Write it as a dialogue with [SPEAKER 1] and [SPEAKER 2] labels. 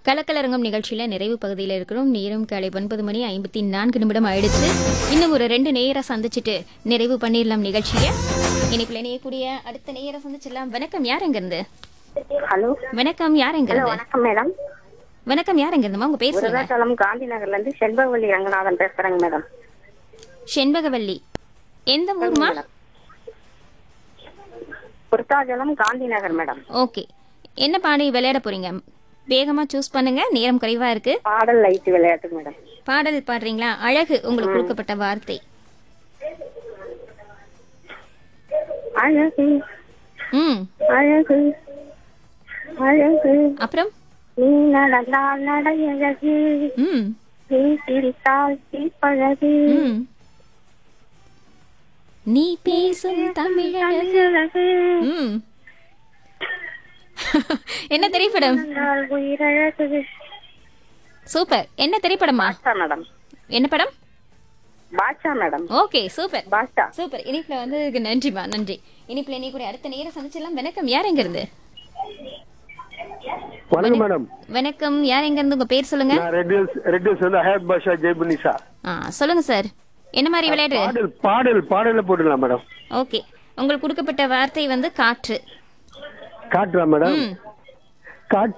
[SPEAKER 1] கலக்கலரங்கம் நிகழ்ச்சியில நிறைவு பகுதியில் இருக்கிறோம் நேரம் காலை ஒன்பது மணி ஐம்பத்தி நான்கு நிமிடம் ஆயிடுச்சு இன்னும் ஒரு ரெண்டு நேரம் சந்திச்சுட்டு நிறைவு பண்ணிடலாம் நிகழ்ச்சியை இனிப்புல இணையக்கூடிய அடுத்த நேரம் சந்திச்சிடலாம் வணக்கம் யார் எங்க இருந்து
[SPEAKER 2] ஹலோ
[SPEAKER 1] வணக்கம் யார் எங்க
[SPEAKER 2] ஹலோ
[SPEAKER 1] இருந்து
[SPEAKER 2] வணக்கம் மேடம்
[SPEAKER 1] வணக்கம் யார் எங்க இருந்துமா உங்க பேர் சொல்லுங்க
[SPEAKER 2] விருதாச்சலம் காந்தி நகர்ல இருந்து செண்பகவல்லி ரங்கநாதன் பேசுறேங்க மேடம்
[SPEAKER 1] செண்பகவல்லி எந்த ஊர்மா
[SPEAKER 2] விருத்தாச்சலம் காந்தி நகர் மேடம்
[SPEAKER 1] ஓகே என்ன பாடி விளையாட போறீங்க வேகமா சூஸ் பண்ணுங்க நேரம் குறைவா இருக்கு
[SPEAKER 2] பாடல் லைட் விளையாட்டு மேடம்
[SPEAKER 1] பாடல் பாடுறீங்களா அழகு உங்களுக்கு கொடுக்கப்பட்ட வார்த்தை
[SPEAKER 2] அழகு
[SPEAKER 1] ம்
[SPEAKER 2] அழகு அழகு
[SPEAKER 1] அப்புறம்
[SPEAKER 2] நீ நடந்தால் நடையழகு
[SPEAKER 1] ம்
[SPEAKER 2] நீ சிரித்தால் தீப்பழகு
[SPEAKER 1] ம் நீ பேசும் தமிழழகு
[SPEAKER 2] அழகு
[SPEAKER 1] ம் என்ன திரைப்படம்
[SPEAKER 2] நடந்தால் உயிரழகு
[SPEAKER 1] சூப்பர் என்ன திரைப்படமா
[SPEAKER 2] பாஷா மேடம்
[SPEAKER 1] என்ன படம்
[SPEAKER 2] Basha madam
[SPEAKER 1] okay super
[SPEAKER 2] Basha
[SPEAKER 1] super இனிப்புல வந்து நன்றிமா நன்றி இனிப்புல நீ கூட அடுத்த நேரம் சந்திச்சிடலாம் வணக்கம் யார் எங்க இருந்து
[SPEAKER 3] வணக்கம் மேடம்
[SPEAKER 1] வணக்கம் யார் எங்க இருந்து உங்க பேர் சொல்லுங்க
[SPEAKER 3] நான் ரெட் ஹில்ஸ் ரெட் ஹில்ஸ் வந்து ஹயத் பாஷா ஜெய்புனிசா
[SPEAKER 1] ஆ சொல்லுங்க சார் என்ன மாதிரி விளையாடு
[SPEAKER 3] பாடல் பாடல் பாடல போட்டுக்கலாம் மேடம்
[SPEAKER 1] ஓகே உங்களுக்கு கொடுக்கப்பட்ட வார்த்தை வந்து காற்று
[SPEAKER 3] காட்டுறா மேடம்
[SPEAKER 1] ம்
[SPEAKER 3] காற்று